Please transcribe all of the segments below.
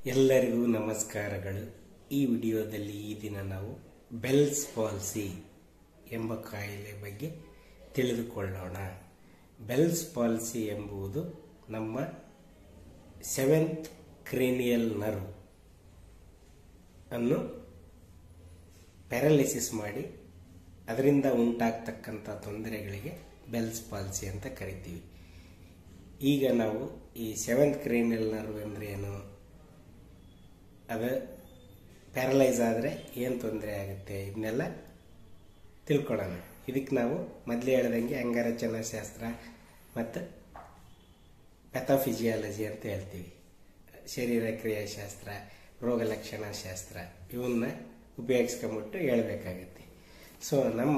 ಎಲ್ಲರಿಗೂ ನಮಸ್ಕಾರಗಳು ಈ ವಿಡಿಯೋದಲ್ಲಿ ಈ ದಿನ ನಾವು ಬೆಲ್ಸ್ ಪಾಲ್ಸಿ ಎಂಬ ಕಾಯಿಲೆ ಬಗ್ಗೆ ತಿಳಿದುಕೊಳ್ಳೋಣ ಬೆಲ್ಸ್ ಪಾಲ್ಸಿ ಎಂಬುದು ನಮ್ಮ ಸೆವೆಂತ್ ಕ್ರೇನಿಯಲ್ ನರ್ವ್ ಅನ್ನು ಪ್ಯಾರಾಲಿಸಿಸ್ ಮಾಡಿ ಅದರಿಂದ ಉಂಟಾಗ್ತಕ್ಕಂಥ ತೊಂದರೆಗಳಿಗೆ ಬೆಲ್ಸ್ ಪಾಲ್ಸಿ ಅಂತ ಕರಿತೀವಿ ಈಗ ನಾವು ಈ ಸೆವೆಂತ್ ಕ್ರೇನಿಯಲ್ ನರ್ವ್ ಅಂದರೆ ಏನು ಅದು ಪ್ಯಾರಲೈಸ್ ಆದರೆ ಏನು ತೊಂದರೆ ಆಗುತ್ತೆ ಇದನ್ನೆಲ್ಲ ತಿಳ್ಕೊಳ್ಳೋಣ ಇದಕ್ಕೆ ನಾವು ಮೊದಲೇ ಹೇಳ್ದಂಗೆ ಅಂಗರಚನಾ ಶಾಸ್ತ್ರ ಮತ್ತು ಪ್ಯಾಥೋಫಿಸಿಯಾಲಜಿ ಅಂತ ಹೇಳ್ತೀವಿ ಶರೀರ ಕ್ರಿಯಾಶಾಸ್ತ್ರ ರೋಗ ಲಕ್ಷಣ ಶಾಸ್ತ್ರ ಇವನ್ನ ಉಪಯೋಗಿಸ್ಕೊಂಬಿಟ್ಟು ಹೇಳ್ಬೇಕಾಗತ್ತೆ ಸೊ ನಮ್ಮ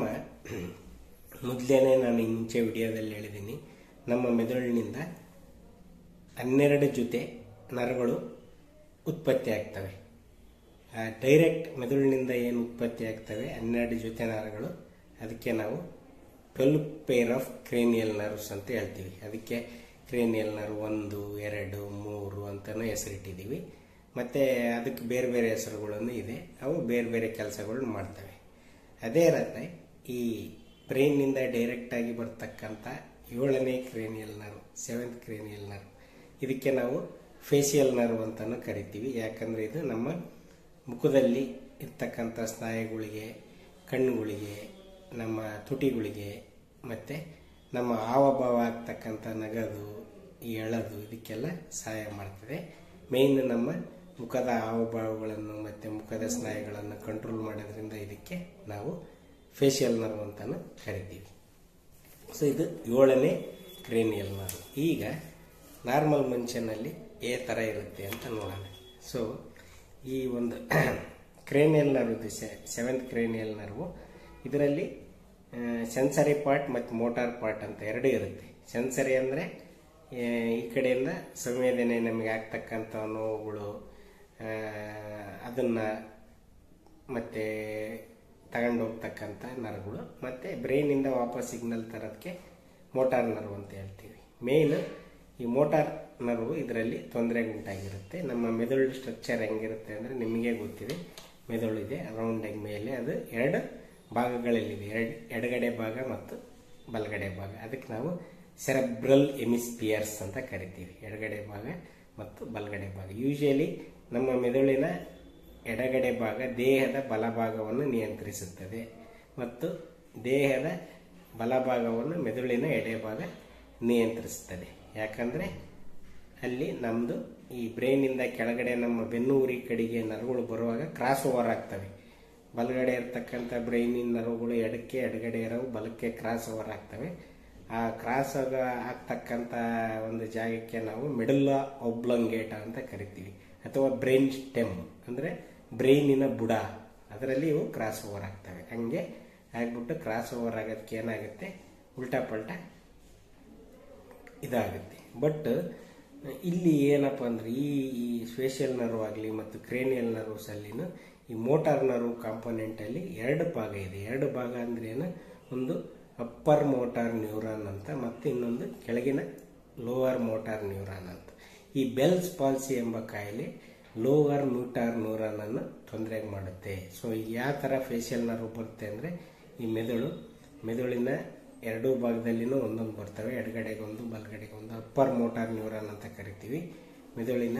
ಮೊದಲೇನೆ ನಾನು ಈ ಮುಂಚೆ ವಿಡಿಯೋದಲ್ಲಿ ಹೇಳಿದ್ದೀನಿ ನಮ್ಮ ಮೆದುಳಿನಿಂದ ಹನ್ನೆರಡು ಜೊತೆ ನರಗಳು ಉತ್ಪತ್ತಿ ಆಗ್ತವೆ ಡೈರೆಕ್ಟ್ ಮೆದುಳಿನಿಂದ ಏನು ಉತ್ಪತ್ತಿ ಆಗ್ತವೆ ಹನ್ನೆರಡು ಜೊತೆ ನರಗಳು ಅದಕ್ಕೆ ನಾವು twelve pair of cranial nerves ಅಂತ ಹೇಳ್ತೀವಿ ಅದಕ್ಕೆ ಕ್ರೇನಿಯಲ್ ನರ್ವ್ ಒಂದು ಎರಡು ಮೂರು ಅಂತಲೂ ಹೆಸರಿಟ್ಟಿದ್ದೀವಿ ಮತ್ತು ಅದಕ್ಕೆ ಬೇರೆ ಬೇರೆ ಹೆಸರುಗಳನ್ನು ಇದೆ ಅವು ಬೇರೆ ಬೇರೆ ಕೆಲಸಗಳನ್ನ ಮಾಡ್ತವೆ ಅದೇ ರೀತಿ ಈ ಬ್ರೈನ್ನಿಂದ ಡೈರೆಕ್ಟಾಗಿ ಬರ್ತಕ್ಕಂಥ ಏಳನೇ cranial nerve seventh cranial nerve ಇದಕ್ಕೆ ನಾವು ಫೇಶಿಯಲ್ ನರ್ವ್ ಅಂತಲೂ ಕರಿತೀವಿ ಯಾಕಂದರೆ ಇದು ನಮ್ಮ ಮುಖದಲ್ಲಿ ಇರ್ತಕ್ಕಂಥ ಸ್ನಾಯುಗಳಿಗೆ ಕಣ್ಣುಗಳಿಗೆ ನಮ್ಮ ತುಟಿಗಳಿಗೆ ಮತ್ತು ನಮ್ಮ ಹಾವಭಾವ ಆಗ್ತಕ್ಕಂಥ ನಗದು ಈ ಎಳದು ಇದಕ್ಕೆಲ್ಲ ಸಹಾಯ ಮಾಡ್ತದೆ ಮೇಯ್ನ್ ನಮ್ಮ ಮುಖದ ಹಾವಭಾವಗಳನ್ನು ಮತ್ತು ಮುಖದ ಸ್ನಾಯುಗಳನ್ನು ಕಂಟ್ರೋಲ್ ಮಾಡೋದ್ರಿಂದ ಇದಕ್ಕೆ ನಾವು ಫೇಶಿಯಲ್ ನರ್ವ್ ಅಂತಲೂ ಕರಿತೀವಿ ಸೊ ಇದು ಏಳನೇ ಕ್ರೇನಿಯಲ್ ನರ್ವ್ ಈಗ ನಾರ್ಮಲ್ ಮನುಷ್ಯನಲ್ಲಿ ಏ ಥರ ಇರುತ್ತೆ ಅಂತ ನೋಡೋಣ ಸೊ ಈ ಒಂದು ಕ್ರೇನಿಯಲ್ ನರ್ವ್ ಇದೆ ಸೆವೆಂತ್ ಕ್ರೇನಿಯಲ್ ನರ್ವು ಇದರಲ್ಲಿ ಸೆನ್ಸರಿ ಪಾರ್ಟ್ ಮತ್ತು ಮೋಟಾರ್ ಪಾರ್ಟ್ ಅಂತ ಎರಡೂ ಇರುತ್ತೆ ಸೆನ್ಸರಿ ಅಂದರೆ ಈ ಕಡೆಯಿಂದ ಸಂವೇದನೆ ನಮಗೆ ಆಗ್ತಕ್ಕಂಥ ನೋವುಗಳು ಅದನ್ನು ಮತ್ತು ತಗೊಂಡು ಹೋಗ್ತಕ್ಕಂಥ ನರಗಳು ಮತ್ತು ಬ್ರೈನಿಂದ ವಾಪಸ್ ಸಿಗ್ನಲ್ ತರೋದಕ್ಕೆ ಮೋಟಾರ್ ನರ್ವ್ ಅಂತ ಹೇಳ್ತೀವಿ ಮೇಯ್ನ್ ಈ ಮೋಟಾರ್ ನರ್ವು ಇದರಲ್ಲಿ ತೊಂದರೆ ಉಂಟಾಗಿರುತ್ತೆ ನಮ್ಮ ಮೆದುಳು ಸ್ಟ್ರಕ್ಚರ್ ಹೆಂಗಿರುತ್ತೆ ಅಂದರೆ ನಿಮಗೆ ಗೊತ್ತಿದೆ ಮೆದುಳು ಇದೆ ರೌಂಡಾಗಿ ಮೇಲೆ ಅದು ಎರಡು ಭಾಗಗಳಲ್ಲಿದೆ ಎರಡು ಎಡಗಡೆ ಭಾಗ ಮತ್ತು ಬಲಗಡೆ ಭಾಗ ಅದಕ್ಕೆ ನಾವು ಸೆರೆಬ್ರಲ್ ಎಮಿಸ್ಪಿಯರ್ಸ್ ಅಂತ ಕರಿತೀವಿ ಎಡಗಡೆ ಭಾಗ ಮತ್ತು ಬಲಗಡೆ ಭಾಗ ಯೂಶಲಿ ನಮ್ಮ ಮೆದುಳಿನ ಎಡಗಡೆ ಭಾಗ ದೇಹದ ಬಲಭಾಗವನ್ನು ನಿಯಂತ್ರಿಸುತ್ತದೆ ಮತ್ತು ದೇಹದ ಬಲಭಾಗವನ್ನು ಮೆದುಳಿನ ಎಡೆಭಾಗ ನಿಯಂತ್ರಿಸುತ್ತದೆ ಯಾಕಂದರೆ ಅಲ್ಲಿ ನಮ್ಮದು ಈ ಬ್ರೈನಿಂದ ಕೆಳಗಡೆ ನಮ್ಮ ಬೆನ್ನುಹುರಿ ಕಡೆಗೆ ನರಗಳು ಬರುವಾಗ ಕ್ರಾಸ್ ಓವರ್ ಆಗ್ತವೆ ಬಲಗಡೆ ಇರ್ತಕ್ಕಂಥ ಬ್ರೈನಿನ ನರಗಳು ಎಡಕ್ಕೆ ಎಡಗಡೆ ಇರೋವು ಬಲಕ್ಕೆ ಕ್ರಾಸ್ ಓವರ್ ಆಗ್ತವೆ ಆ ಕ್ರಾಸ್ ಆಗ್ತಕ್ಕಂಥ ಒಂದು ಜಾಗಕ್ಕೆ ನಾವು ಮಿಡಲ್ ಒಬ್ಲಂಗೇಟ ಅಂತ ಕರಿತೀವಿ ಅಥವಾ ಬ್ರೈನ್ ಸ್ಟೆಮ್ ಅಂದರೆ ಬ್ರೈನಿನ ಬುಡ ಅದರಲ್ಲಿ ಇವು ಕ್ರಾಸ್ ಓವರ್ ಆಗ್ತವೆ ಹಂಗೆ ಆಗ್ಬಿಟ್ಟು ಕ್ರಾಸ್ ಓವರ್ ಆಗೋದಕ್ಕೆ ಏನಾಗುತ್ತೆ ಉಲ್ಟಾ ಪಲ್ಟಾ ಇದಾಗುತ್ತೆ ಬಟ್ ಇಲ್ಲಿ ಏನಪ್ಪ ಅಂದ್ರೆ ಈ ಈ ಸ್ಪೇಷಿಯಲ್ ನರ್ವ್ ಆಗಲಿ ಮತ್ತು ಕ್ರೇನಿಯಲ್ ನರ್ವ್ಸ್ ಅಲ್ಲಿನ ಈ ಮೋಟಾರ್ ನರ್ವ್ ಕಾಂಪೊನೆಂಟಲ್ಲಿ ಎರಡು ಭಾಗ ಇದೆ ಎರಡು ಭಾಗ ಅಂದ್ರೆ ಏನು ಒಂದು ಅಪ್ಪರ್ ಮೋಟಾರ್ ನ್ಯೂರಾನ್ ಅಂತ ಮತ್ತು ಇನ್ನೊಂದು ಕೆಳಗಿನ ಲೋವರ್ ಮೋಟಾರ್ ನ್ಯೂರಾನ್ ಅಂತ ಈ ಬೆಲ್ಸ್ ಪಾಲ್ಸಿ ಎಂಬ ಕಾಯಿಲೆ ಲೋವರ್ ನ್ಯೂಟಾರ್ ನ್ಯೂರಾನ್ ಅನ್ನು ತೊಂದರೆ ಮಾಡುತ್ತೆ ಸೊ ಯಾವ ಥರ ಫೇಶಿಯಲ್ ನರ್ವ್ ಬರುತ್ತೆ ಅಂದರೆ ಈ ಮೆದುಳು ಮೆದುಳಿನ ಎರಡೂ ಭಾಗದಲ್ಲಿನೂ ಒಂದೊಂದು ಬರ್ತವೆ ಎಡಗಡೆಗೆ ಒಂದು ಬಲಗಡೆಗೆ ಒಂದು ಅಪ್ಪರ್ ಮೋಟಾರ್ ನ್ಯೂರಾನ್ ಅಂತ ಕರಿತೀವಿ ಮೆದುಳಿನ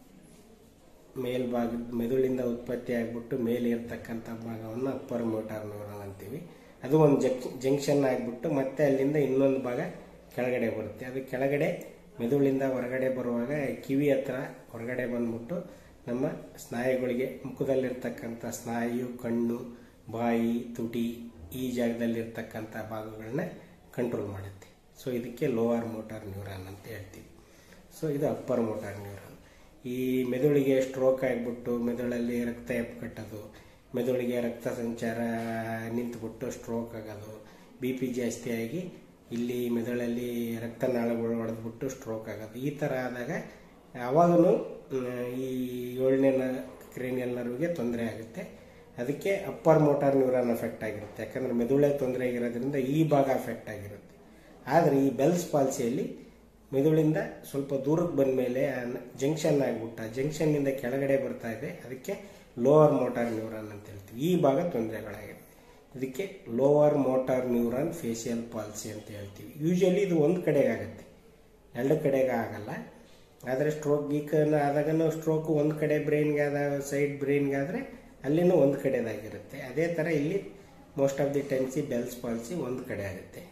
ಮೇಲ್ಭಾಗ ಮೆದುಳಿಂದ ಉತ್ಪತ್ತಿ ಆಗಿಬಿಟ್ಟು ಮೇಲೆ ಇರ್ತಕ್ಕಂಥ ಭಾಗವನ್ನು ಅಪ್ಪರ್ ಮೋಟಾರ್ ನ್ಯೂರಾನ್ ಅಂತೀವಿ ಅದು ಒಂದು ಜಕ್ ಜಂಕ್ಷನ್ ಆಗಿಬಿಟ್ಟು ಮತ್ತೆ ಅಲ್ಲಿಂದ ಇನ್ನೊಂದು ಭಾಗ ಕೆಳಗಡೆ ಬರುತ್ತೆ ಅದು ಕೆಳಗಡೆ ಮೆದುಳಿಂದ ಹೊರಗಡೆ ಬರುವಾಗ ಕಿವಿ ಹತ್ರ ಹೊರಗಡೆ ಬಂದ್ಬಿಟ್ಟು ನಮ್ಮ ಸ್ನಾಯುಗಳಿಗೆ ಮುಖದಲ್ಲಿರ್ತಕ್ಕಂಥ ಸ್ನಾಯು ಕಣ್ಣು ಬಾಯಿ ತುಟಿ ಈ ಜಾಗದಲ್ಲಿರ್ತಕ್ಕಂಥ ಭಾಗಗಳನ್ನ ಕಂಟ್ರೋಲ್ ಮಾಡುತ್ತೆ ಸೊ ಇದಕ್ಕೆ ಲೋವರ್ ಮೋಟಾರ್ ನ್ಯೂರಾನ್ ಅಂತ ಹೇಳ್ತೀವಿ ಸೊ ಇದು ಅಪ್ಪರ್ ಮೋಟಾರ್ ನ್ಯೂರಾನ್ ಈ ಮೆದುಳಿಗೆ ಸ್ಟ್ರೋಕ್ ಆಗಿಬಿಟ್ಟು ಮೆದುಳಲ್ಲಿ ರಕ್ತ ಎಪ್ಕಟ್ಟೋದು ಮೆದುಳಿಗೆ ರಕ್ತ ಸಂಚಾರ ನಿಂತುಬಿಟ್ಟು ಸ್ಟ್ರೋಕ್ ಆಗೋದು ಬಿ ಪಿ ಜಾಸ್ತಿ ಆಗಿ ಇಲ್ಲಿ ಮೆದುಳಲ್ಲಿ ರಕ್ತನಾಳಗಳು ಹೊಡೆದ್ಬಿಟ್ಟು ಸ್ಟ್ರೋಕ್ ಆಗೋದು ಈ ಥರ ಆದಾಗ ಅವಾಗಲೂ ಈ ಏಳನೇ ಕ್ರೇನಿಯಲ್ ನರ್ವ್ಗೆ ತೊಂದರೆ ಆಗುತ್ತೆ ಅದಕ್ಕೆ ಅಪ್ಪರ್ ಮೋಟಾರ್ ನ್ಯೂರಾನ್ ಅಫೆಕ್ಟ್ ಆಗಿರುತ್ತೆ ಯಾಕಂದರೆ ಮೆದುಳೆ ತೊಂದರೆ ಆಗಿರೋದ್ರಿಂದ ಈ ಭಾಗ ಅಫೆಕ್ಟ್ ಆಗಿರುತ್ತೆ ಆದರೆ ಈ ಬೆಲ್ಸ್ ಪಾಲ್ಸಿಯಲ್ಲಿ ಮೆದುಳಿಂದ ಸ್ವಲ್ಪ ದೂರಕ್ಕೆ ಬಂದ ಮೇಲೆ ಜಂಕ್ಷನ್ ಆಗಿಬಿಟ್ಟ ಜಂಕ್ಷನ್ನಿಂದ ಕೆಳಗಡೆ ಬರ್ತಾ ಇದೆ ಅದಕ್ಕೆ ಲೋವರ್ ಮೋಟಾರ್ ನ್ಯೂರಾನ್ ಅಂತ ಹೇಳ್ತೀವಿ ಈ ಭಾಗ ತೊಂದರೆಗಳಾಗಿದೆ ಇದಕ್ಕೆ lower motor neuron facial palsy ಅಂತ ಹೇಳ್ತೀವಿ ಯೂಶಲಿ ಇದು ಒಂದು ಕಡೆಗೆ ಆಗುತ್ತೆ ಎರಡು ಕಡೆಗೆ ಆಗಲ್ಲ ಆದರೆ ಸ್ಟ್ರೋಕ್ ಗೀಕನ ಆದಾಗನೂ ಸ್ಟ್ರೋಕ್ ಒಂದು ಕಡೆ ಬ್ರೈನ್ಗೆ ಆದ ಸೈಡ್ ಬ್ರೈನ್ಗೆ ಆದರೆ ಅಲ್ಲಿನೂ ಒಂದು ಕಡೆದಾಗಿರುತ್ತೆ ಅದೇ ಥರ ಇಲ್ಲಿ ಮೋಸ್ಟ್ ಆಫ್ ದಿ ಟೈಮ್ಸಿ ಬೆಲ್ಸ್ ಪಾಲ್ಸಿ ಒಂದು ಕಡೆ ಆಗುತ್ತೆ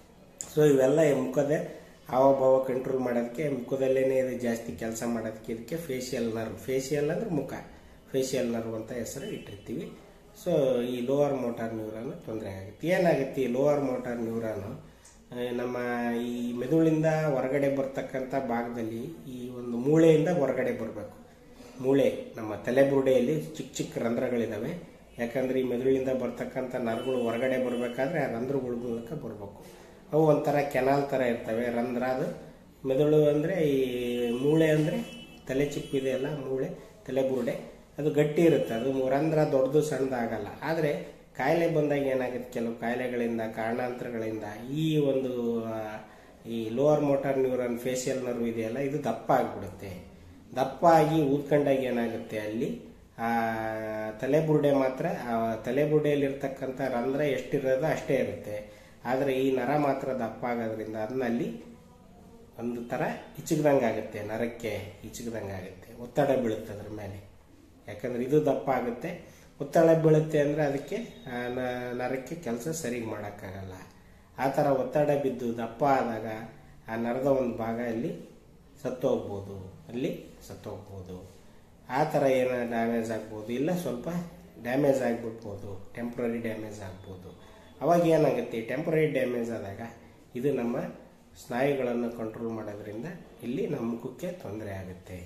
ಸೊ ಇವೆಲ್ಲ ಈ ಮುಖದ ಹಾವಭಾವ ಕಂಟ್ರೋಲ್ ಮಾಡೋದಕ್ಕೆ ಮುಖದಲ್ಲೇನೆ ಇದು ಜಾಸ್ತಿ ಕೆಲಸ ಮಾಡೋದಕ್ಕೆ ಇದಕ್ಕೆ ಫೇಶಿಯಲ್ ನರ್ವ್ ಫೇಶಿಯಲ್ ಅಂದ್ರೆ ಮುಖ ಫೇಶಿಯಲ್ ನರ್ವ್ ಅಂತ ಹೆಸರು ಇಟ್ಟಿರ್ತೀವಿ ಸೊ ಈ ಲೋವರ್ ಮೋಟಾರ್ ನ್ಯೂರಾನ್ ತೊಂದರೆ ಆಗುತ್ತೆ ಏನಾಗುತ್ತೆ ಈ ಲೋವರ್ ಮೋಟಾರ್ ನ್ಯೂರಾನು ಆ, ನಮ್ಮ ಈ ಮೆದುಳಿಂದ ಹೊರಗಡೆ ಬರ್ತಕ್ಕಂಥ ಭಾಗದಲ್ಲಿ ಈ ಒಂದು ಮೂಳೆಯಿಂದ ಹೊರಗಡೆ ಬರಬೇಕು ಮೂಳೆ ನಮ್ಮ ತಲೆಬುರುಡೆಯಲ್ಲಿ ಚಿಕ್ಕ ಚಿಕ್ಕ ರಂಧ್ರಗಳಿದಾವೆ ಯಾಕಂದ್ರೆ ಈ ಮೆದುಳಿಂದ ಬರ್ತಕ್ಕಂಥ ನರಗಳು ಹೊರಗಡೆ ಬರಬೇಕಾದ್ರೆ ಆ ರಂಧ್ರಗಳ ಮೂಲಕ ಬರಬೇಕು ಅವು ಒಂಥರ ಕೆನಾಲ್ ಥರ ಇರ್ತವೆ ರಂಧ್ರ ಅದು ಮೆದುಳು ಅಂದರೆ ಈ ಮೂಳೆ ಅಂದರೆ ತಲೆ ಚಿಪ್ಪು ಇದೆಯಲ್ಲ ಮೂಳೆ ತಲೆಬುರುಡೆ ಅದು ಗಟ್ಟಿ ಇರುತ್ತೆ ಅದು ರಂಧ್ರ ದೊಡ್ಡದು ಸಣ್ಣದಾಗಲ್ಲ ಆದರೆ ಕಾಯಿಲೆ ಬಂದಾಗ ಏನಾಗುತ್ತೆ ಕೆಲವು ಕಾಯಿಲೆಗಳಿಂದ ಕಾರಣಾಂತರಗಳಿಂದ ಈ ಒಂದು ಆ, ಈ lower motor neuron facial nerve ಇದೆಯಲ್ಲ ಇದು ದಪ್ಪ ಆಗಿಬಿಡುತ್ತೆ ದಪ್ಪ ಆಗಿ ಊದ್ಕೊಂಡಾಗ ಏನಾಗುತ್ತೆ ಅಲ್ಲಿ ಆ ತಲೆಬುರುಡೆ ಮಾತ್ರ ಆ ತಲೆಬುರುಡೆಯಲ್ಲಿರ್ತಕ್ಕಂಥ ರಂಧ್ರ ಎಷ್ಟಿರೋದೋ ಅಷ್ಟೇ ಇರುತ್ತೆ ಆದರೆ ಈ ನರ ಮಾತ್ರ ದಪ್ಪ ಆಗೋದ್ರಿಂದ ಅದನ್ನಲ್ಲಿ ಒಂದು ಥರ ಇಚ್ಚಗ್ದಂಗೆ ಆಗುತ್ತೆ ನರಕ್ಕೆ ಇಚ್ಚಗ್ದಂಗೆ ಆಗುತ್ತೆ ಒತ್ತಡ ಬೀಳುತ್ತೆ ಅದ್ರ ಮೇಲೆ ಯಾಕಂದ್ರೆ ಇದು ದಪ್ಪ ಆಗುತ್ತೆ ಒತ್ತಡ ಬೀಳುತ್ತೆ ಅಂದರೆ ಅದಕ್ಕೆ ಆ ನ- ನರಕ್ಕೆ ಕೆಲಸ ಸರಿಗೆ ಮಾಡೋಕ್ಕಾಗಲ್ಲ ಆ ಥರ ಒತ್ತಡ ಬಿದ್ದು ದಪ್ಪ ಆದಾಗ ಆ ನರದ ಒಂದು ಭಾಗ ಅಲ್ಲಿ ಸತ್ತೋಗ್ಬೋದು ಅಲ್ಲಿ ಸತ್ತೋಗ್ಬೋದು ಆ ಥರ ಏನೋ ಡ್ಯಾಮೇಜ್ ಆಗ್ಬೋದು ಇಲ್ಲ ಸ್ವಲ್ಪ ಡ್ಯಾಮೇಜ್ ಆಗಿಬಿಡ್ಬೋದು ಟೆಂಪ್ರರಿ ಡ್ಯಾಮೇಜ್ ಆಗ್ಬೋದು ಅವಾಗ ಏನಾಗುತ್ತೆ ಟೆಂಪ್ರರಿ ಡ್ಯಾಮೇಜ್ ಆದಾಗ ಇದು ನಮ್ಮ ಸ್ನಾಯುಗಳನ್ನು ಕಂಟ್ರೋಲ್ ಮಾಡೋದ್ರಿಂದ ಇಲ್ಲಿ ನಮ್ಮ ಮುಖಕ್ಕೆ ತೊಂದರೆ ಆಗುತ್ತೆ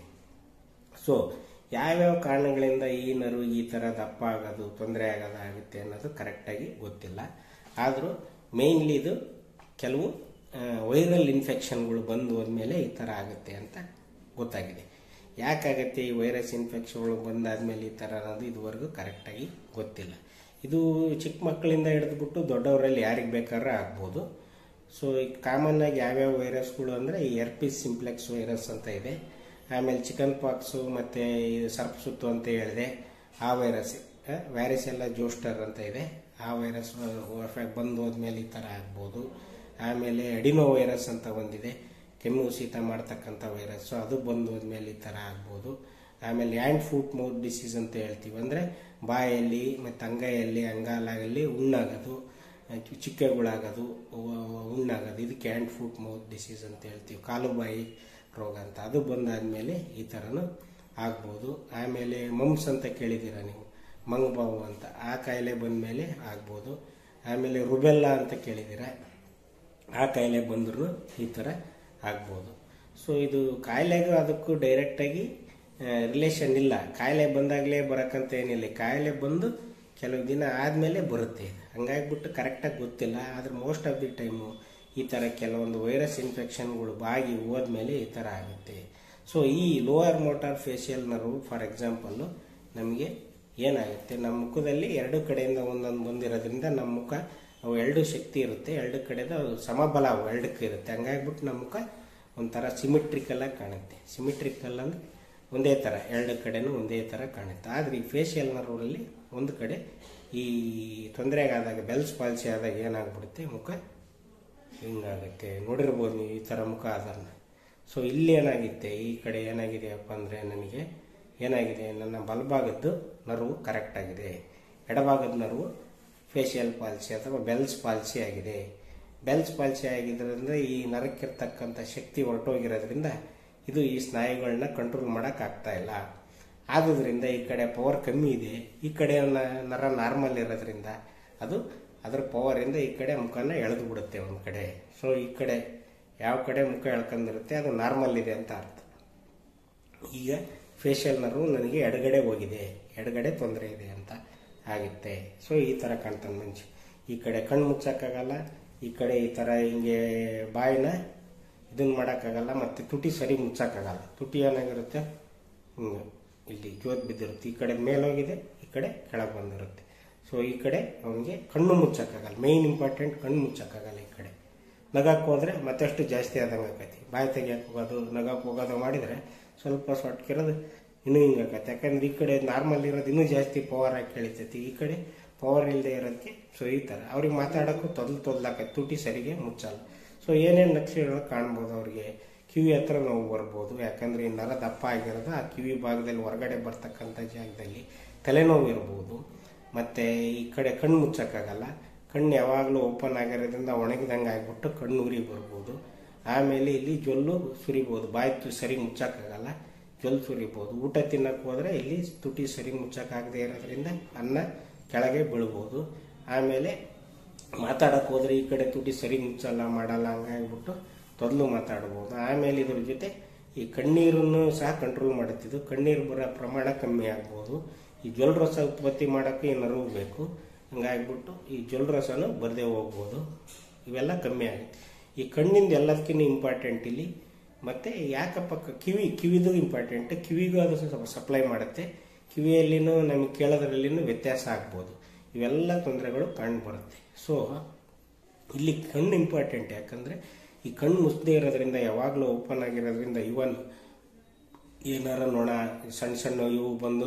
ಸೊ ಯಾವ್ಯಾವ ಕಾರಣಗಳಿಂದ ಈ ನರು ಈ ಥರ ದಪ್ಪ ಆಗೋದು ತೊಂದರೆ ಆಗೋದು ಆಗುತ್ತೆ ಅನ್ನೋದು ಕರೆಕ್ಟಾಗಿ ಗೊತ್ತಿಲ್ಲ ಆದರೂ ಮೇಯ್ನ್ಲಿ ಇದು ಕೆಲವು ವೈರಲ್ ಇನ್ಫೆಕ್ಷನ್ಗಳು ಬಂದು ಹೋದ್ಮೇಲೆ ಈ ಥರ ಆಗುತ್ತೆ ಅಂತ ಗೊತ್ತಾಗಿದೆ ಯಾಕಾಗತ್ತೆ ಈ ವೈರಸ್ ಇನ್ಫೆಕ್ಷನ್ಗಳು ಬಂದಾದ್ಮೇಲೆ ಈ ಥರ ಅನ್ನೋದು ಇದುವರೆಗೂ ಕರೆಕ್ಟಾಗಿ ಗೊತ್ತಿಲ್ಲ ಇದು ಚಿಕ್ಕ ಮಕ್ಕಳಿಂದ ಹಿಡಿದ್ಬಿಟ್ಟು ದೊಡ್ಡವರಲ್ಲಿ ಯಾರಿಗೆ ಬೇಕಾದ್ರೂ ಆಗ್ಬೋದು ಸೊ ಈಗ ಕಾಮನ್ ಆಗಿ ಯಾವ್ಯಾವ ವೈರಸ್ಗಳು ಅಂದರೆ ಈ ಎರ್ಪಿಸ್ ಸಿಂಪ್ಲೆಕ್ಸ್ ವೈರಸ್ ಅಂತ ಇದೆ ಆಮೇಲೆ ಚಿಕನ್ ಪಾಕ್ಸು ಮತ್ತು ಸರ್ಪಸುತ್ತು ಅಂತ ಹೇಳಿದೆ ಆ ವೈರಸ್ ವ್ಯಾರಿಸೆಲ್ಲ ಜೋಸ್ಟರ್ ಅಂತ ಇದೆ ಆ ವೈರಸ್ ಬಂದು ಹೋದ್ಮೇಲೆ ಈ ಥರ ಆಗ್ಬೋದು ಆಮೇಲೆ ಅಡಿನೋ ವೈರಸ್ ಅಂತ ಒಂದಿದೆ ಕೆಮ್ಮು ಶೀತ ಮಾಡ್ತಕ್ಕಂಥ ವೈರಸ್ಸು ಅದು ಬಂದು ಹೋದ್ಮೇಲೆ ಈ ಥರ ಆಗ್ಬೋದು ಆಮೇಲೆ ಹ್ಯಾಂಡ್ ಫುಟ್ ಮೌತ್ ಡಿಸೀಸ್ ಅಂತ ಹೇಳ್ತೀವಿ ಅಂದರೆ ಬಾಯಲ್ಲಿ ಮತ್ತು ಅಂಗೈಯಲ್ಲಿ ಅಂಗಾಲಲ್ಲಿ ಉಣ್ಣಾಗೋದು ಚು- ಚಿಕ್ಕೆಗಳಾಗೋದು ಉ- ಉಣ್ಣಾಗೋದು ಇದಕ್ಕೆ ಹ್ಯಾಂಡ್ ಫುಟ್ ಮೌತ್ ಡಿಸೀಸ್ ಅಂತ ಹೇಳ್ತೀವಿ ಕಾಲು ಬಾಯಿ ರೋಗ ಅಂತ ಅದು ಬಂದಾದ್ಮೇಲೆ ಈ ಥರನೂ ಆಗ್ಬೋದು ಆಮೇಲೆ ಮಮ್ಸ್ ಅಂತ ಕೇಳಿದ್ದೀರ ನೀವು ಮಂಗಬಾವು ಅಂತ ಆ ಕಾಯಿಲೆ ಬಂದಮೇಲೆ ಆಗ್ಬೋದು ಆಮೇಲೆ ರುಬೆಲ್ಲಾ ಅಂತ ಕೇಳಿದ್ದೀರ ಆ ಕಾಯಿಲೆ ಬಂದರೂ ಈ ಥರ ಆಗ್ಬೋದು ಸೊ ಇದು ಕಾಯಿಲೆಗೂ ಅದಕ್ಕೂ ಡೈರೆಕ್ಟಾಗಿ ರಿಲೇಷನ್ ಇಲ್ಲ ಕಾಯಿಲೆ ಬಂದಾಗಲೇ ಬರೋಕ್ಕಂತ ಏನಿಲ್ಲ ಕಾಯಿಲೆ ಬಂದು ಕೆಲವು ದಿನ ಆದಮೇಲೆ ಬರುತ್ತೆ ಇದು ಹಂಗಾಗ್ಬಿಟ್ಟು ಕರೆಕ್ಟಾಗಿ ಗೊತ್ತಿಲ್ಲ ಆದರೆ ಮೋಸ್ಟ್ ಆಫ್ ದಿ ಟೈಮು ಈ ಥರ ಕೆಲವೊಂದು ವೈರಸ್ ಇನ್ಫೆಕ್ಷನ್ಗಳು ಬಾಗಿ ಹೋದ್ಮೇಲೆ ಈ ಥರ ಆಗುತ್ತೆ ಸೊ ಈ lower motor facial nerve for example ನಮಗೆ ಏನಾಗುತ್ತೆ ನಮ್ಮ ಮುಖದಲ್ಲಿ ಎರಡು ಕಡೆಯಿಂದ ಒಂದೊಂದು ಬಂದಿರೋದ್ರಿಂದ ನಮ್ಮ ಮುಖ ಅವು ಎರಡು ಶಕ್ತಿ ಇರುತ್ತೆ ಎರಡು ಕಡೆದು ಅವು ಸಮಬಲ ಅವು ಎರಡಕ್ಕೆ ಇರುತ್ತೆ ಹಂಗಾಗ್ಬಿಟ್ಟು ನಮ್ಮ ಮುಖ ಒಂಥರ ಸಿಮಿಟ್ರಿಕಲ್ ಆಗಿ ಕಾಣುತ್ತೆ ಸಿಮಿಟ್ರಿಕಲ್ ಅಂದ್ರೆ ಒಂದೇ ಥರ ಎರಡು ಕಡೆನೂ ಒಂದೇ ಥರ ಕಾಣುತ್ತೆ ಆದರೆ ಈ ಫೇಶಿಯಲ್ ನರ್ವಲ್ಲಿ ಒಂದು ಕಡೆ ಈ ತೊಂದರೆಗಾದಾಗ ಬೆಲ್ಸ್ ಪಾಲ್ಸಿ ಆದಾಗ ಏನಾಗ್ಬಿಡುತ್ತೆ ಮುಖ ಹಿಂಗಾಗುತ್ತೆ ನೋಡಿರ್ಬೋದು ನೀವು ಈ ಥರ ಮುಖ ಅದನ್ನ ಸೊ ಇಲ್ಲಿ ಏನಾಗುತ್ತೆ ಈ ಕಡೆ ಏನಾಗಿದೆಯಪ್ಪ ಅಂದರೆ ನನಗೆ ಏನಾಗಿದೆ ನನ್ನ ಬಲಭಾಗದ್ದು ನರ್ವು ಕರೆಕ್ಟ್ ಆಗಿದೆ ಎಡಭಾಗದ ನರ್ವು ಫೇಶಿಯಲ್ ಪಾಲ್ಸಿ ಅಥವಾ ಬೆಲ್ಸ್ ಪಾಲ್ಸಿ ಆಗಿದೆ ಬೆಲ್ಸ್ ಪಾಲ್ಸಿ ಆಗಿದ್ರಿಂದ ಈ ನರಕ್ಕಿರ್ತಕ್ಕಂಥ ಶಕ್ತಿ ಹೊರಟೋಗಿರೋದ್ರಿಂದ ಇದು ಈ ಸ್ನಾಯುಗಳನ್ನ ಕಂಟ್ರೋಲ್ ಮಾಡೋಕ್ಕಾಗ್ತಾ ಇಲ್ಲ ಆದುದರಿಂದ ಈ ಕಡೆ ಪವರ್ ಕಮ್ಮಿ ಇದೆ ಈ ಕಡೆ ನ- ನರ ನಾರ್ಮಲ್ ಇರೋದ್ರಿಂದ ಅದು ಅದರ ಪವರಿಂದ ಈ ಕಡೆ ಮುಖನ ಎಳೆದು ಬಿಡುತ್ತೆ ಒಂದು ಕಡೆ ಸೊ ಈ ಕಡೆ ಯಾವ ಕಡೆ ಮುಖ ಎಳ್ಕೊಂಡಿರುತ್ತೆ ಅದು ನಾರ್ಮಲ್ ಇದೆ ಅಂತ ಅರ್ಥ ಈಗ ಫೇಶಿಯಲ್ ನರ್ವು ನನಗೆ ಎಡಗಡೆ ಹೋಗಿದೆ ಎಡಗಡೆ ತೊಂದರೆ ಇದೆ ಅಂತ ಆಗುತ್ತೆ ಸೊ ಈ ಥರ ಕಾಣ್ತಾನೆ ಮನುಷ್ಯ ಈ ಕಡೆ ಕಣ್ಣು ಮುಚ್ಚಕ್ಕಾಗಲ್ಲ ಈ ಕಡೆ ಈ ಥರ ಹಿಂಗೆ ಬಾಯಿನ ಇದನ್ನ ಮಾಡೋಕ್ಕಾಗಲ್ಲ ಮತ್ತು ತುಟಿ ಸರಿ ಮುಚ್ಚಕ್ಕಾಗಲ್ಲ ತುಟಿ ಏನಾಗಿರುತ್ತೆ ಹಿಂಗೆ ಇಲ್ಲಿ ಜೋತ್ ಬಿದ್ದಿರುತ್ತೆ ಈ ಕಡೆ ಮೇಲೋಗಿದೆ ಈ ಕಡೆ ಕೆಳಗೆ ಬಂದಿರುತ್ತೆ ಸೊ ಈ ಕಡೆ ಅವನಿಗೆ ಕಣ್ಣು ಮುಚ್ಚಕ್ಕಾಗಲ್ಲ ಮೇಯ್ನ್ ಇಂಪಾರ್ಟೆಂಟ್ ಕಣ್ಣು ಮುಚ್ಚಕ್ಕಾಗಲ್ಲ ಈ ಕಡೆ ನಗಕ್ಕೆ ಹೋದ್ರೆ ಮತ್ತಷ್ಟು ಜಾಸ್ತಿ ಆದಂಗೆ ಆಕೈತಿ ಬಾಯಿ ತೆಗಿಯಕ್ಕೆ ಹೋಗೋದು ನಗಕ್ಕೆ ಹೋಗೋದು ಮಾಡಿದರೆ ಸ್ವಲ್ಪ ಸೊಟ್ಕಿರೋದು ಇನ್ನೂ ಹಿಂಗೆ ಆಕೈತಿ ಯಾಕಂದ್ರೆ ಈ ಕಡೆ ನಾರ್ಮಲ್ ಇರೋದು ಇನ್ನೂ ಜಾಸ್ತಿ ಪವರ್ ಆಗಿ ಕೇಳಿತೈತಿ ಈ ಕಡೆ ಪವರ್ ಇಲ್ಲದೆ ಇರೋದಕ್ಕೆ ಸೊ ಈ ಥರ ಅವ್ರಿಗೆ ಮಾತಾಡೋಕ್ಕೂ ತೊದಲು ತೊದಲಾಕೈತಿ ತುಟಿ ಸರಿಗೆ ಮುಚ್ಚಲ್ಲ ಸೊ ಏನೇನು ಲಕ್ಷಣಗಳು ಕಾಣ್ಬೋದು ಅವ್ರಿಗೆ ಕಿವಿ ಹತ್ರ ನೋವು ಬರ್ಬೋದು ಯಾಕಂದ್ರೆ ಈ ನರ ದಪ್ಪ ಆಗಿರೋದು ಆ ಕಿವಿ ಭಾಗದಲ್ಲಿ ಹೊರಗಡೆ ಬರ್ತಕ್ಕಂಥ ಜಾಗದಲ್ಲಿ ತಲೆನೋವು ಇರ್ಬೋದು ಮತ್ತೆ ಈ ಕಡೆ ಕಣ್ಣು ಮುಚ್ಚಕ್ಕಾಗಲ್ಲ ಕಣ್ಣು ಯಾವಾಗಲೂ ಓಪನ್ ಆಗಿರೋದ್ರಿಂದ ಒಣಗಿದಂಗೆ ಆಗ್ಬಿಟ್ಟು ಕಣ್ಣು ಉರಿ ಬರ್ಬೋದು ಆಮೇಲೆ ಇಲ್ಲಿ ಜೊಲ್ಲು ಸುರಿಬೋದು ಬಾಯಿ ತು- ಸರಿ ಮುಚ್ಚಕ್ಕಾಗಲ್ಲ ಜೊಲ್ಲು ಸುರಿಬೋದು ಊಟ ತಿನ್ನಕ್ಕೆ ಹೋದ್ರೆ ಇಲ್ಲಿ ತುಟಿ ಸರಿ ಮುಚ್ಚಕ್ಕಾಗದೇ ಇರೋದ್ರಿಂದ ಅನ್ನ ಕೆಳಗೆ ಬೀಳ್ಬೋದು ಆಮೇಲೆ ಮಾತಾಡಕ್ಕೆ ಹೋದ್ರೆ ಈ ಕಡೆ ತುಟಿ ಸರಿ ಮುಚ್ಚಲ್ಲ ಮಾಡಲ್ಲ ಹಂಗಾಗ್ಬಿಟ್ಟು ತೊದಲು ಮಾತಾಡ್ಬೋದು ಆಮೇಲೆ ಇದ್ರ ಜೊತೆ ಈ ಕಣ್ಣೀರನ್ನು ಸಹ ಕಂಟ್ರೋಲ್ ಮಾಡುತ್ತಿದ್ದು ಕಣ್ಣೀರು ಬರೋ ಪ್ರಮಾಣ ಕಮ್ಮಿ ಆಗ್ಬೋದು ಈ ಜೊಲ್ರಸ ಉತ್ಪತ್ತಿ ಮಾಡೋಕ್ಕೆ ಈ ನರವು ಬೇಕು ಹಂಗಾಗ್ಬಿಟ್ಟು ಈ ಜೊಲ್ರಸನು ಬರದೇ ಹೋಗ್ಬೋದು ಇವೆಲ್ಲ ಕಮ್ಮಿ ಆಗುತ್ತೆ ಈ ಕಣ್ಣಿಂದ ಎಲ್ಲದಕ್ಕಿಂತ ಇಂಪಾರ್ಟೆಂಟ್ ಇಲ್ಲಿ ಮತ್ತೆ ಯಾಕಪ್ಪ ಕ- ಕಿವಿ ಕಿವಿದು ಇಂಪಾರ್ಟೆಂಟ್ ಕಿವಿಗೂ ಅದು ಸ್ವಲ್ಪ ಸಪ್ಲೈ ಮಾಡುತ್ತೆ ಕಿವಿಯಲ್ಲಿನೂ ನಮಗೆ ಕೇಳೋದ್ರಲ್ಲಿನೂ ವ್ಯತ್ಯಾಸ ಆಗ್ಬೋದು ಇವೆಲ್ಲ ತೊಂದರೆಗಳು ಕಂಡು ಬರುತ್ತೆ ಸೊ ಇಲ್ಲಿ ಕಣ್ಣು ಇಂಪಾರ್ಟೆಂಟ್ ಯಾಕಂದ್ರೆ ಈ ಕಣ್ಣು ಮುಚ್ಚದೇ ಇರೋದ್ರಿಂದ ಯಾವಾಗಲೂ ಓಪನ್ ಆಗಿರೋದ್ರಿಂದ ಇವನ್ ಏನಾರ ನೋಣ ಸಣ್ಣ ಸಣ್ಣ ಇವು ಬಂದು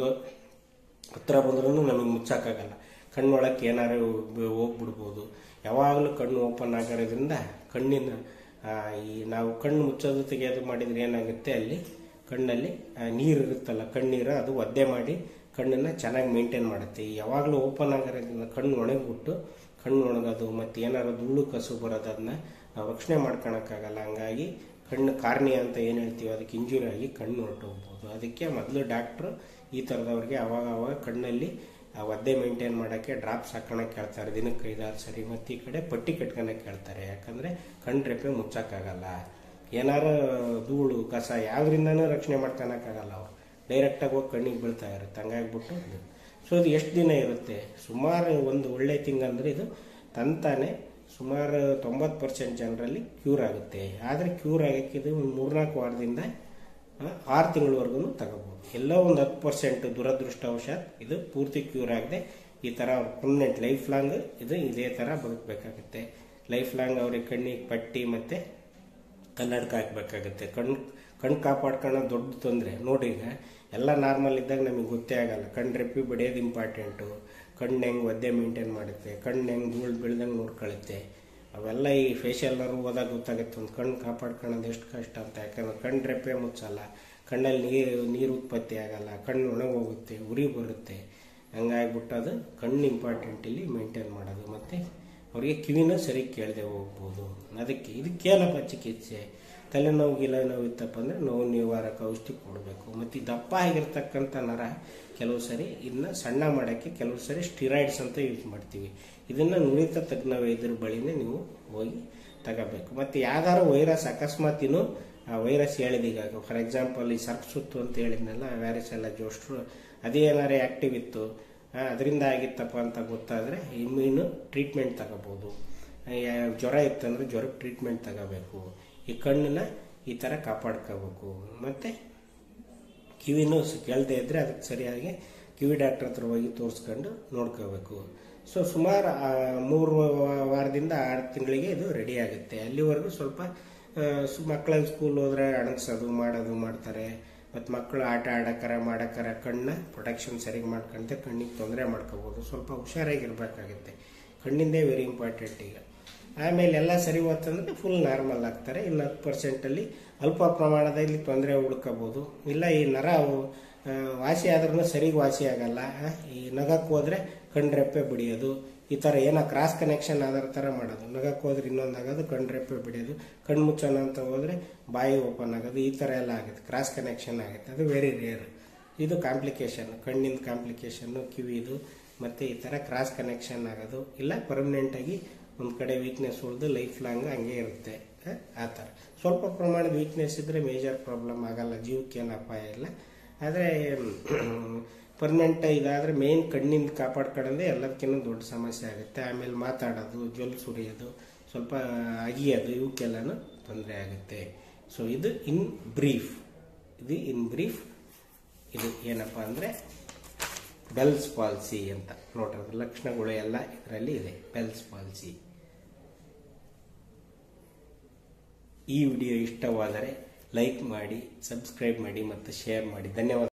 ಹತ್ರ ಬಂದ್ರೂ ನಮಗೆ ಮುಚ್ಚಕ್ಕಾಗಲ್ಲ ಕಣ್ಣೊಳಕ್ಕೆ ಏನಾರು ಹೋಗ್ಬಿಡ್ಬೋದು ಯಾವಾಗಲೂ ಕಣ್ಣು ಓಪನ್ ಆಗಿರೋದ್ರಿಂದ ಕಣ್ಣಿನ ಆ, ಈ ನಾವು ಕಣ್ಣು ಮುಚ್ಚೋದು ತೆಗೆಯೋದು ಮಾಡಿದ್ರೆ ಏನಾಗುತ್ತೆ ಅಲ್ಲಿ ಕಣ್ಣಲ್ಲಿ ಆ, ನೀರು ಇರುತ್ತಲ್ಲ ಕಣ್ಣೀರು ಅದು ಒದ್ದೆ ಮಾಡಿ ಕಣ್ಣನ್ನು ಚೆನ್ನಾಗಿ ಮೇಂಟೈನ್ ಮಾಡುತ್ತೆ ಈ ಯಾವಾಗಲೂ ಓಪನ್ ಆಗಿರೋದ್ರಿಂದ ಕಣ್ಣು ಒಣಗಿಬಿಟ್ಟು ಕಣ್ಣು ಒಣಗೋದು ಮತ್ತು ಏನಾರು ಧೂಳು ಕಸು ಬರೋದು ಅದನ್ನ ನಾವು ರಕ್ಷಣೆ ಮಾಡ್ಕೊಳಕ್ಕಾಗಲ್ಲ ಹಂಗಾಗಿ ಕಣ್ಣು ಕಾರ್ನಿಯ ಅಂತ ಏನು ಹೇಳ್ತೀವಿ ಅದಕ್ಕೆ ಇಂಜುರಿ ಆಗಿ ಕಣ್ಣು ಹೊರಟೋಗ್ಬೋದು ಅದಕ್ಕೆ ಮೊದಲು ಡಾಕ್ಟ್ರು ಈ ಥರದವ್ರಿಗೆ ಅವಾಗ ಅವಾಗ ಕಣ್ಣಲ್ಲಿ ಆ ಒದ್ದೆ ಮೇಂಟೈನ್ ಮಾಡೋಕ್ಕೆ ಡ್ರಾಪ್ಸ್ ಹಾಕೋಣಕ್ಕೆ ಕೇಳ್ತಾರೆ ದಿನಕ್ಕೆ ಐದಾರು ಸರಿ ಮತ್ತು ಈ ಕಡೆ ಪಟ್ಟಿ ಕಟ್ಕೊಳಕ್ಕೆ ಕೇಳ್ತಾರೆ ಯಾಕಂದರೆ ಕಣ್ಣು ರೆಪ್ಪೆ ಮುಚ್ಚಕ್ಕಾಗಲ್ಲ ಏನಾರ ಧೂಳು ಕಸ ಯಾವ್ದ್ರಿಂದನೂ ರಕ್ಷಣೆ ಮಾಡ್ಕೊಳಕ್ಕಾಗಲ್ಲ ಅವ್ರು ಡೈರೆಕ್ಟಾಗಿ ಹೋಗಿ ಕಣ್ಣಿಗೆ ಬೀಳ್ತಾ ಇರುತ್ತೆ ಹಂಗಾಗ್ಬಿಟ್ಟು ಇದು ಸೊ ಇದು ಎಷ್ಟು ದಿನ ಇರುತ್ತೆ ಸುಮಾರು ಒಂದು ಒಳ್ಳೆ ತಿಂಗ್ ಅಂದರೆ ಇದು ತಂತಾನೆ ಸುಮಾರು ತೊಂಬತ್ತು ಪರ್ಸೆಂಟ್ ಜನರಲ್ಲಿ ಕ್ಯೂರ್ ಆಗುತ್ತೆ ಆದರೆ ಕ್ಯೂರ್ ಆಗಕ್ಕೆ ಇದು ಒಂದು ಮೂರ್ನಾಲ್ಕು ವಾರದಿಂದ ಆರು ತಿಂಗಳವರೆಗೂ ತಗೋಬಹುದು ಎಲ್ಲೋ ಒಂದು ಹತ್ತು ಪರ್ಸೆಂಟ್ ದುರದೃಷ್ಟವಶಾತ್ ಇದು ಪೂರ್ತಿ ಕ್ಯೂರ್ ಆಗದೆ ಈ ಥರ ಪರ್ಮನೆಂಟ್ ಲೈಫ್ ಲಾಂಗ್ ಇದು ಇದೇ ಥರ ಬದುಕಬೇಕಾಗುತ್ತೆ ಲೈಫ್ ಲಾಂಗ್ ಅವ್ರಿಗೆ ಕಣ್ಣಿಗೆ ಪಟ್ಟಿ ಮತ್ತು ಕನ್ನಡಕ ಹಾಕ್ಬೇಕಾಗುತ್ತೆ ಕಣ್ಣು ಕಣ್ಣು ಕಾಪಾಡ್ಕೊಳ್ಳೋ ದೊಡ್ಡ ತೊಂದರೆ ನೋಡಿ ಈಗ ಎಲ್ಲ ನಾರ್ಮಲ್ ಇದ್ದಾಗ ನಮಗೆ ಗೊತ್ತೇ ಆಗಲ್ಲ ಕಣ್ಣು ರೆಪ್ಪಿ ಬಡಿಯೋದು ಇಂಪಾರ್ಟೆಂಟು ಕಣ್ಣು ಹೆಂಗೆ ಒದ್ದೆ ಮೇಂಟೈನ್ ಮಾಡುತ್ತೆ ಕಣ್ಣು ಹೆಂಗೆ ಧೂಳು ಬೀಳ್ದಂಗೆ ನೋಡ್ಕೊಳುತ್ತೆ ಅವೆಲ್ಲ ಈ ಫೇಶಿಯಲ್ಲರು ಹೋದಾಗ ಗೊತ್ತಾಗುತ್ತೆ ಒಂದು ಕಣ್ಣು ಕಾಪಾಡ್ಕೊಳ್ಳೋದು ಎಷ್ಟು ಕಷ್ಟ ಅಂತ ಯಾಕಂದ್ರೆ ಕಣ್ಣು ರೆಪ್ಪೆ ಮುಚ್ಚಲ್ಲ ಕಣ್ಣಲ್ಲಿ ನೀರು ನೀರು ಉತ್ಪತ್ತಿ ಆಗಲ್ಲ ಕಣ್ಣು ಒಣಗೋಗುತ್ತೆ ಉರಿ ಬರುತ್ತೆ ಹಂಗಾಗ್ಬಿಟ್ಟು ಅದು ಕಣ್ಣು ಇಂಪಾರ್ಟೆಂಟ್ ಇಲ್ಲಿ ಮೇಂಟೈನ್ ಮಾಡೋದು ಮತ್ತು ಅವರಿಗೆ ಕಿವಿನೂ ಸರಿ ಕೇಳದೆ ಹೋಗ್ಬೋದು ಅದಕ್ಕೆ ಇದಕ್ಕೇನಪ್ಪ ಚಿಕಿತ್ಸೆ ತಲೆನೋವು ಗಿಲೆನೋವು ಇತ್ತಪ್ಪ ಅಂದರೆ ನೋವು ನಿವಾರಕ ಔಷಧಿ ಕೊಡಬೇಕು ಮತ್ತು ಈ ದಪ್ಪ ಆಗಿರ್ತಕ್ಕಂಥ ನರ ಕೆಲವು ಸರಿ ಇದನ್ನ ಸಣ್ಣ ಮಾಡೋಕ್ಕೆ ಕೆಲವು ಸರಿ ಸ್ಟಿರಾಯ್ಡ್ಸ್ ಅಂತ ಯೂಸ್ ಮಾಡ್ತೀವಿ ಇದನ್ನು ನುರಿತ ತಜ್ಞ ವೈದ್ಯರ ಬಳಿನೇ ನೀವು ಹೋಗಿ ತಗೋಬೇಕು ಮತ್ತು ಯಾವ್ದಾದ್ರು ವೈರಸ್ ಅಕಸ್ಮಾತ್ ಇನ್ನು ಆ ವೈರಸ್ ಹೇಳಿದೀಗ ಫಾರ್ ಎಕ್ಸಾಂಪಲ್ ಈ ಸರ್ಪ್ ಸುತ್ತು ಅಂತ ಹೇಳಿದ್ನಲ್ಲ ವ್ಯಾರಿಸ್ ಎಲ್ಲ ಜೋಸ್ಟ್ರು ಅದೇ ಏನಾರೇ ಆಕ್ಟಿವ್ ಇತ್ತು ಅದರಿಂದ ಆಗಿತ್ತಪ್ಪ ಅಂತ ಗೊತ್ತಾದರೆ ಇಮ್ಯೂನು ಟ್ರೀಟ್ಮೆಂಟ್ ತಗೋಬೋದು ಯಾ- ಜ್ವರ ಇತ್ತಂದ್ರೆ ಜ್ವರಕ್ಕೆ ಟ್ರೀಟ್ಮೆಂಟ್ ತಗೋಬೇಕು ಈ ಕಣ್ಣನ್ನ ಈ ಥರ ಕಾಪಾಡ್ಕೋಬೇಕು ಮತ್ತು ಕಿವಿನೂ ಸ- ಕೇಳದೆ ಇದ್ದರೆ ಅದಕ್ಕೆ ಸರಿಯಾಗಿ ಕಿವಿ ಡಾಕ್ಟರ್ ಹತ್ರ ಹೋಗಿ ತೋರಿಸ್ಕೊಂಡು ನೋಡ್ಕೋಬೇಕು ಸೊ ಸುಮಾರು ಆ, ಮೂರು ವಾ- ವಾರದಿಂದ ಆರು ತಿಂಗಳಿಗೆ ಇದು ರೆಡಿ ಆಗುತ್ತೆ ಅಲ್ಲಿವರೆಗೂ ಸ್ವಲ್ಪ ಮಕ್ಕಳಲ್ಲಿ ಸ್ಕೂಲ್ ಹೋದ್ರೆ ಅಣಗ್ಸೋದು ಮಾಡೋದು ಮಾಡ್ತಾರೆ ಮತ್ತು ಮಕ್ಕಳು ಆಟ ಆಡಕ್ಕರ ಮಾಡಕ್ಕರ ಕಣ್ಣ ಪ್ರೊಟೆಕ್ಷನ್ ಸರಿಯಾಗಿ ಮಾಡ್ಕೊಂತ ಕಣ್ಣಿಗೆ ತೊಂದರೆ ಮಾಡ್ಕೋಬೋದು ಸ್ವಲ್ಪ ಹುಷಾರಾಗಿರ್ಬೇಕಾಗುತ್ತೆ ಕಣ್ಣಿಂದೇ ವೆರಿ ಇಂಪಾರ್ಟೆಂಟ್ ಈಗ ಆಮೇಲೆ ಎಲ್ಲ ಸರಿ ಹೋತಂದ್ರೆ ಫುಲ್ ನಾರ್ಮಲ್ ಆಗ್ತಾರೆ ಇನ್ನು ಹತ್ತು ಪರ್ಸೆಂಟಲ್ಲಿ ಅಲ್ಪ ಪ್ರಮಾಣದಲ್ಲಿ ತೊಂದರೆ ಹುಡ್ಕೋಬೋದು ಇಲ್ಲ ಈ ನರ ಅವು, ಆ, ವಾಸಿ ಆದ್ರೂ ಸರಿಗೆ ವಾಸಿ ಆಗಲ್ಲ ಆ, ಈ ನಗಕ್ಕೆ ಹೋದ್ರೆ ಕಣ್ರೆಪ್ಪೆ ಬಿಡಿಯೋದು ಈ ಥರ ಏನೋ ಕ್ರಾಸ್ ಕನೆಕ್ಷನ್ ಆಧಾರ ಥರ ಮಾಡೋದು ನಗಕ್ಕೆ ಹೋದ್ರೆ ಇನ್ನೊಂದು ಆಗೋದು ಕಣ್ರೆಪ್ಪೆ ಬಿಡಿಯೋದು ಕಣ್ಣು ಮುಚ್ಚೋಣ ಅಂತ ಹೋದ್ರೆ ಬಾಯಿ ಓಪನ್ ಆಗೋದು ಈ ಥರ ಎಲ್ಲ ಆಗುತ್ತೆ ಕ್ರಾಸ್ ಕನೆಕ್ಷನ್ ಆಗುತ್ತೆ ಅದು ವೆರಿ ರೇರ್ ಇದು ಕಾಂಪ್ಲಿಕೇಶನ್ ಕಣ್ಣಿನ ಕಾಂಪ್ಲಿಕೇಶನ್ನು ಕಿವಿದು ಮತ್ತು ಈ ಥರ ಕ್ರಾಸ್ ಕನೆಕ್ಷನ್ ಆಗೋದು ಇಲ್ಲ ಪರ್ಮನೆಂಟ್ ಆಗಿ ಒಂದು ಕಡೆ ವೀಕ್ನೆಸ್ ಉಳಿದು ಲೈಫ್ ಲಾಂಗ್ ಹಂಗೆ ಇರುತ್ತೆ ಆ, ಆ ಥರ ಸ್ವಲ್ಪ ಪ್ರಮಾಣದ ವೀಕ್ನೆಸ್ ಇದ್ದರೆ ಮೇಜರ್ ಪ್ರಾಬ್ಲಮ್ ಆಗಲ್ಲ ಜೀವಕ್ಕೆ ಏನು ಅಪಾಯ ಇಲ್ಲ ಆದರೆ ಪರ್ಮನೆಂಟ್ ಇದಾದರೆ ಮೇನ್ ಕಣ್ಣಿಂದ ಕಾಪಾಡ್ಕೊಳ್ಳೋದೇ ಎಲ್ಲದಕ್ಕಿಂತ ದೊಡ್ಡ ಸಮಸ್ಯೆ ಆಗುತ್ತೆ ಆಮೇಲೆ ಮಾತಾಡೋದು ಜೊಲ್ ಸುರಿಯೋದು ಸ್ವಲ್ಪ ಅಗಿಯೋದು ಇವಕ್ಕೆಲ್ಲನೂ ತೊಂದರೆ ಆಗುತ್ತೆ ಸೊ ಇದು ಇನ್ ಬ್ರೀಫ್ ಇದು ಇನ್ ಬ್ರೀಫ್ ಇದು ಏನಪ್ಪ ಅಂದರೆ ಬೆಲ್ಸ್ ಪಾಲ್ಸಿ ಅಂತ ನೋಡ್ರಿ ಅದ್ರ ಲಕ್ಷಣಗಳು ಎಲ್ಲ ಇದರಲ್ಲಿ ಇದೆ ಬೆಲ್ಸ್ ಪಾಲ್ಸಿ ಈ ವಿಡಿಯೋ ಇಷ್ಟವಾದರೆ ಲೈಕ್ ಮಾಡಿ ಸಬ್ಸ್ಕ್ರೈಬ್ ಮಾಡಿ ಮತ್ತು ಶೇರ್ ಮಾಡಿ ಧನ್ಯವಾದ